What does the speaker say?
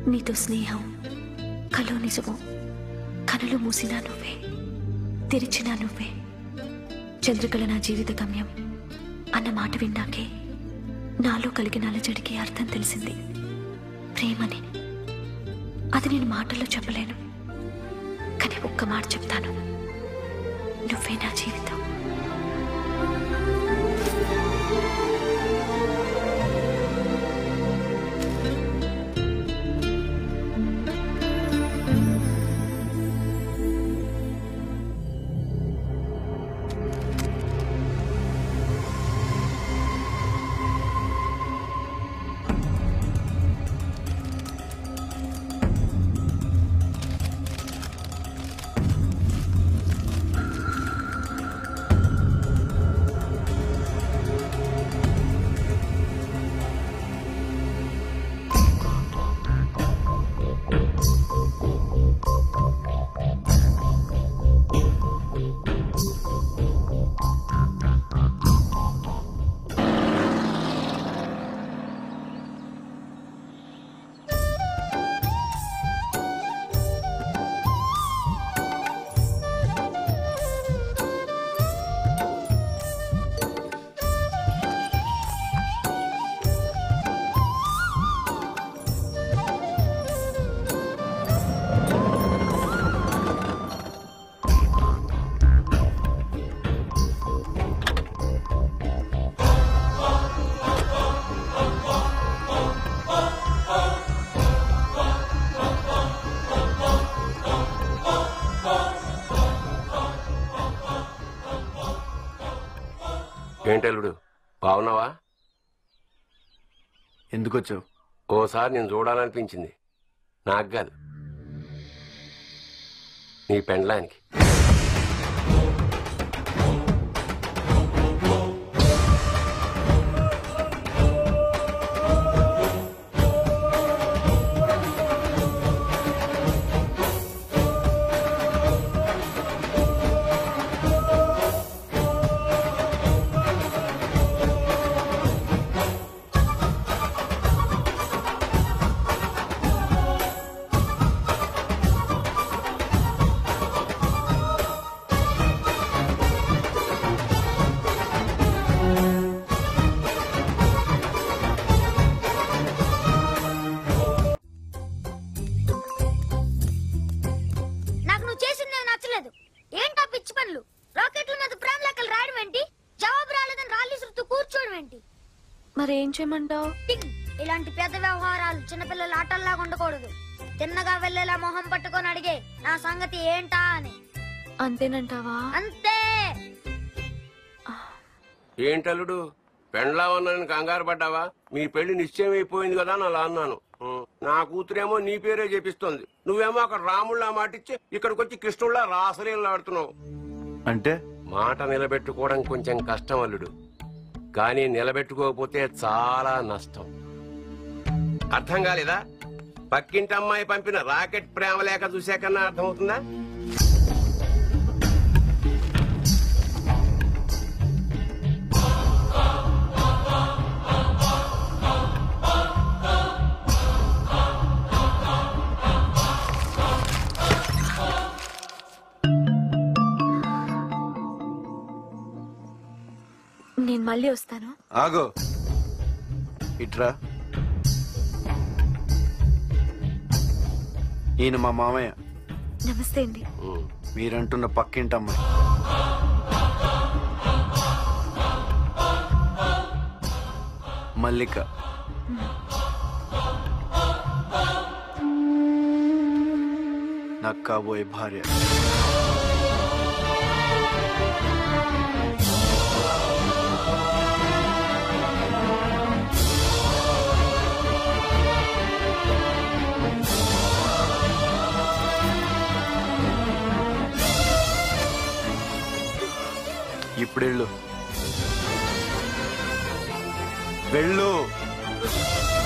నీతో స్నేహం కలో నిజము కనులు మూసినా నువ్వే తెరిచినా నువ్వే చంద్రకళ నా జీవిత గమ్యం అన్న మాట విన్నాకే నాలో కలిగిన అలజడికి అర్థం తెలిసింది ప్రేమని అది నేను మాటల్లో చెప్పలేను కానీ ఒక్క మాట చెప్తాను నువ్వే నా జీవితం ఏంటల్లుడు బాగున్నావా ఎందుకు వచ్చావు ఓసారి నేను చూడాలనిపించింది నాకు కాదు నీ పెండ్లానికి నాకు నువ్వు చేసింది నాకు నచ్చలేదు ఏంటా పిచ్చి పనులు రాకెట్ల మీద ప్రేమ లెక్కలు రాయడం ఏంటి జవాబు రాలేదని రాళ్ళు సురుతూ కూర్చోవడం ఏంటి మరేం చేయమంటావు టింగ్ ఇలాంటి పెద్ద వ్యవహారాలు చిన్నపిల్లల ఆటల్లాగా ఉండకూడదు తిన్నగా వెళ్ళేలా మొహం పట్టుకొని అడిగే నా సంగతి ఏంటా అని అంతేనంటావా అంతే ఏంటల్లుడు పెండ్లావన్నాను కంగారు పడ్డావా మీ పెళ్లి నిశ్చయం అయిపోయింది కదా అని అలా అన్నాను ఉం. నా కూతురేమో నీ పేరే చెప్పిస్తోంది నువ్వేమో అక్కడ రాముళ్ళ మాటిచ్చి ఇక్కడికి వచ్చి కృష్ణుళ్ళ రాసలీలు ఆడుతున్నావు అంటే మాట నిలబెట్టుకోవడం కొంచెం కష్టం అల్లుడు కానీ నిలబెట్టుకోకపోతే చాలా నష్టం అర్థం కాలేదా పక్కింటి అమ్మాయి పంపిన రాకెట్ ప్రేమ లేక చూసాకన్నా అర్థమవుతుందా నేను మళ్ళీ వస్తాను ఆగో ఇట్రా ఈయన మా మామయ్య నమస్తే అండి ఉం. మీరంటున్న పక్కింటి అమ్మాయి మల్లిక నాకు కాబోయే భార్య ఇప్పుడు వెళ్ళు వెళ్ళు